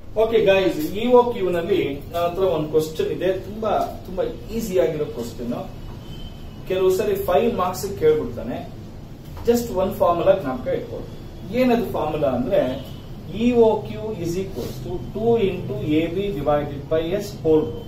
okay guys EO Q ನಲ್ಲಿ ನನ್ನ ಹತ್ರ ಒಂದು ಕ್ವಶನ್ ಇದೆ ತುಂಬಾ ತುಂಬಾ ಈಸಿ ಆಗಿರೋ ಕ್ವಶನ್ ಕೆಲವು ಸರಿ ಫೈವ್ ಮಾರ್ಕ್ಸ್ ಕೇಳ್ಬಿಡ್ತಾನೆ ಜಸ್ಟ್ ಒನ್ ಫಾರ್ಮುಲಾ ಜ್ಞಾಪಕ ಇಟ್ಕೊಳ್ಳಿ ಏನದು ಫಾರ್ಮುಲಾ ಅಂದ್ರೆ EO Q is equals to two into A B divided by S whole root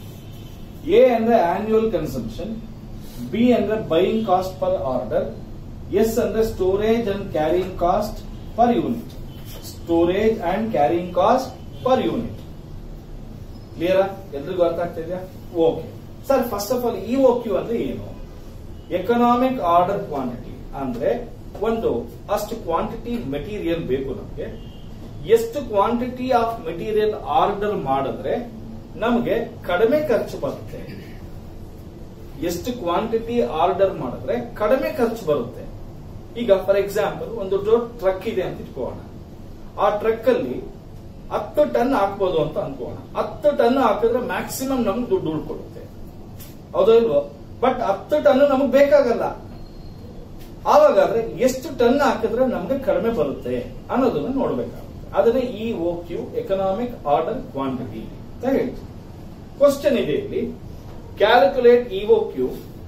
A ಅಂದ್ರೆ ಆನ್ಯುವಲ್ ಕನ್ಸಂಪ್ಷನ್ ಬಿ ಅಂದ್ರೆ buying cost per order S ಅಂದ್ರೆ storage and carrying cost per unit storage and carrying cost per unit ಕ್ಲಿಯರಾ ಎಲ್ರಿಗೂ ಅರ್ಥ ಆಗ್ತಾ ಇದೆಯಾ okay sir first of all E Q ಅಂದ್ರೆ ಏನು ಎಕನಾಮಿಕ್ ಆರ್ಡರ್ ಕ್ವಾಂಟಿಟಿ ಅಂದ್ರೆ ಒಂದು ಅಷ್ಟು ಕ್ವಾಂಟಿಟಿ ಮೆಟೀರಿಯಲ್ ಬೇಕು ನಮಗೆ ಎಷ್ಟು ಕ್ವಾಂಟಿಟಿ ಆಫ್ ಮೆಟೀರಿಯಲ್ ಆರ್ಡರ್ ಮಾಡಿದ್ರೆ ನಮಗೆ ಕಡಿಮೆ ಖರ್ಚು ಬರುತ್ತೆ ಎಷ್ಟು ಕ್ವಾಂಟಿಟಿ ಆರ್ಡರ್ ಮಾಡಿದ್ರೆ ಕಡಿಮೆ ಖರ್ಚು ಬರುತ್ತೆ ಈಗ ಫಾರ್ ಎಕ್ಸಾಂಪಲ್ ಒಂದು ದೊಡ್ಡ ಟ್ರಕ್ ಇದೆ ಅಂತ ಇಟ್ಕೋಣ ಆ ಟ್ರಕ್ ಅಲ್ಲಿ ಹತ್ತು ಟನ್ ಹಾಕ್ಬೋದು ಅಂತ ಅನ್ಕೋಣ ಹತ್ತು ಟನ್ ಹಾಕಿದ್ರೆ ಮ್ಯಾಕ್ಸಿಮಮ್ ನಮ್ಗೆ ದುಡ್ಡು ಉಳ್ಕೊಡುತ್ತೆ ಹೌದೋ ಇಲ್ವೋ ಬಟ್ ಹತ್ತು ಟನ್ ನಮಗ್ ಬೇಕಾಗಲ್ಲ ಆವಾಗಾದ್ರೆ ಎಷ್ಟು ಟನ್ ಹಾಕಿದ್ರೆ ನಮ್ಗೆ ಕಡಿಮೆ ಬರುತ್ತೆ ಅನ್ನೋದನ್ನ ನೋಡ್ಬೇಕಾಗುತ್ತೆ ಅದನ್ನೇ E O Q economic order quantity ಅಂತ ಹೇಳ್ತೀವಿ ಕ್ವಶನ್ ಇದೆ ಇಲ್ಲಿ calculate EO Q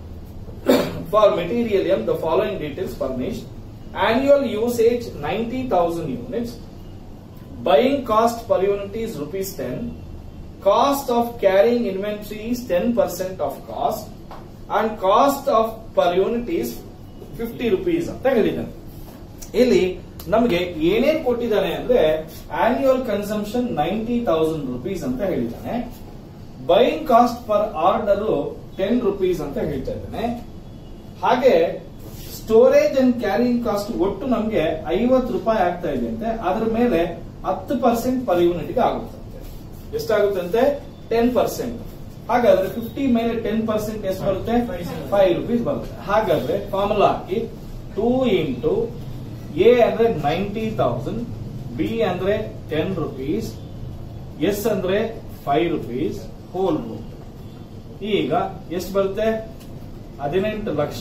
for material M the following details furnish annual usage ninety thousand units buying cost per unit is rupees 10 cost of carrying inventory is 10% of cost and cost of per unit is 50 rupees ಅಂತ ಹೇಳಿದ್ದಾನೆ ಇಲ್ಲಿ ನಮಗೆ ಏನೇನ್ ಕೊಟ್ಟಿದ್ದಾನೆ ಅಂದ್ರೆ annual consumption ninety thousand rupees ಅಂತ ಹೇಳಿದ್ದಾನೆ buying cost per order ten rupees ಅಂತ ಹೇಳ್ತಾ ಇದ್ದಾನೆ ಹಾಗೆ ಸ್ಟೋರೇಜ್ ಅಂಡ್ ಕ್ಯಾರಿಂಗ್ ಕಾಸ್ಟ್ ಒಟ್ಟು ನಮಗೆ ಐವತ್ತು ರೂಪಾಯಿ ಆಗ್ತಾ ಇದೆ ಅಂತೆ ಅದ್ರ ಮೇಲೆ ಹತ್ತು ಪರ್ಸೆಂಟ್ ಪರ್ ಯೂನಿಟ್ಗೆ ಆಗುತ್ತಂತೆ ಎಷ್ಟಾಗುತ್ತಂತೆ ಟೆನ್ ಪರ್ಸೆಂಟ್ ಹಾಗಾದ್ರೆ ಫಿಫ್ಟಿ ಮೇಲೆ ಟೆನ್ ಪರ್ಸೆಂಟ್ ಎಷ್ಟು ಬರುತ್ತೆ ಫೈವ್ ರುಪೀಸ್ ಬರುತ್ತೆ ಹಾಗಾದ್ರೆ ಫಾರ್ಮುಲಾ ಹಾಕಿ ಟೂ ಇಂಟು ಎ ಅಂದ್ರೆ ನೈಂಟಿ ತೌಸಂಡ್ ಬಿ ಅಂದ್ರೆ ಟೆನ್ ರುಪೀಸ್ ಎಸ್ ಅಂದ್ರೆ ಫೈವ್ ರುಪೀಸ್ ಹೋಲ್ ರೂಟ್ ಈಗ ಎಷ್ಟು ಬರುತ್ತೆ ಹದಿನೆಂಟು ಲಕ್ಷ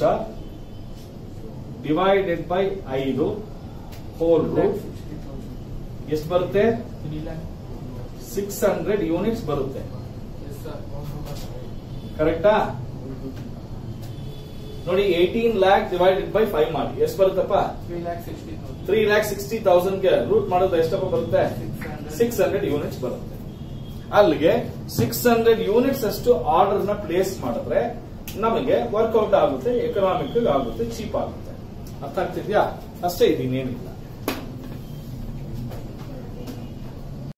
ಡಿವೈಡೆಡ್ ಬೈ ಐದು ಹೋಲ್ ರೂಟ್ ಎಷ್ಟು ಬರುತ್ತೆ ಸಿಕ್ಸ್ ಹಂಡ್ರೆಡ್ ಯೂನಿಟ್ಸ್ ಬರುತ್ತೆ ಕರೆಕ್ಟಾ ನೋಡಿ eighteen lakh divided by five ಮಾಡಿ ಎಷ್ಟು ಬರುತ್ತಪ್ಪ ತ್ರೀ ಲ್ಯಾಕ್ ಸಿಕ್ಸ್ಟಿ ತೌಸಂಡ್ ಗೆ ರೂಟ್ ಮಾಡೋದು ಎಷ್ಟಪ್ಪ ಬರುತ್ತೆ ಸಿಕ್ಸ್ ಹಂಡ್ರೆಡ್ ಯೂನಿಟ್ಸ್ ಬರುತ್ತೆ ಅಲ್ಲಿಗೆ ಸಿಕ್ಸ್ ಹಂಡ್ರೆಡ್ ಯೂನಿಟ್ಸ್ ಅಷ್ಟು ಆರ್ಡರ್ ನ ಪ್ಲೇಸ್ ಮಾಡಿದ್ರೆ ನಮಗೆ ವರ್ಕೌಟ್ ಆಗುತ್ತೆ ಎಕನಾಮಿಕ್ ಆಗುತ್ತೆ ಚೀಪ್ ಆಗುತ್ತೆ ಅರ್ಥ ಆಗ್ತಿದ್ಯಾ ಅಷ್ಟೇ ಇದು ಇನ್ನೇನಿಲ್ಲ